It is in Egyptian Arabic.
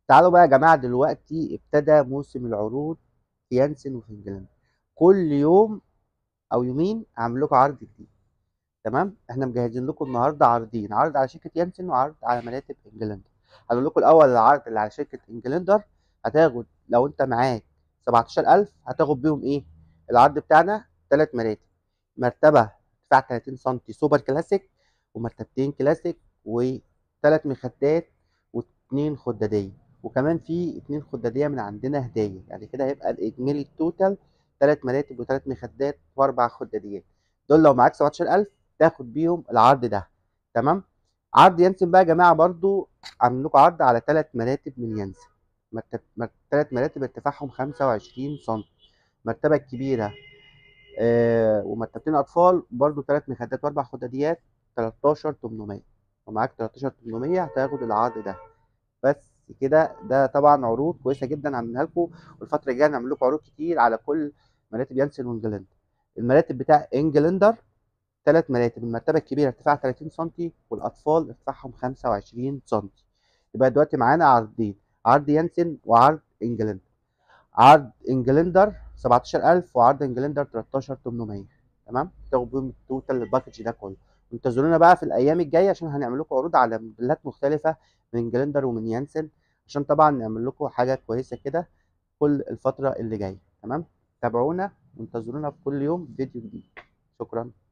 تعالوا بقى يا جماعة دلوقتي ابتدى موسم العروض في يانسن وفي انجلند كل يوم او يومين هعمل لكم عرض جديد تمام احنا مجهزين لكم النهارده عرضين عرض على شركة يانسن وعرض على مراتب انجلند هقول لكم الاول العرض اللي على شركة انجلندر هتاخد لو انت معاك 17000 هتاخد بيهم ايه العرض بتاعنا ثلاث مراتب مرتبة ارتفاع 30 سم سوبر كلاسيك ومرتبتين كلاسيك وثلاث مخدات واثنين خدادية وكمان في اتنين خدادية من عندنا هدايا يعني كده هيبقى الإجمالي التوتال تلات مراتب وتلات مخدات وأربع خداديات دول لو معاك 17000 تاخد بيهم العرض ده تمام عرض ينسن بقى يا جماعة برضو عاملين لكم عرض على تلات مراتب من ينسن مرتب مر- تلات مراتب ارتفاعهم 25 سم المرتبة الكبيرة آه ومرتبتين أطفال برضو تلات مخدات وأربع خداديات 13800 ومعاك 13800 هتاخد العرض ده بس كده ده طبعا عروض كويسه جدا عاملينها لكم والفتره الجايه هنعمل لكم عروض كتير على كل مراتب يانسن وانجلند المراتب بتاع انجلندر ثلاث مراتب المرتبه الكبيره ارتفاع 30 سم والاطفال ارتفاعهم 25 سم يبقى دلوقتي معانا عرضين عرض يانسن وعرض انجلند عرض انجلندر 17000 وعرض انجلندر 13800 تمام تاخد بيهم التوتال الباكج ده كله انتظرونا بقى في الايام الجايه عشان هنعمل لكم عروض على موديلات مختلفه من انجلندر ومن يانسن عشان طبعا نعمل لكم حاجه كويسه كده كل الفتره اللي جايه تمام تابعونا وانتظرونا في كل يوم فيديو جديد شكرا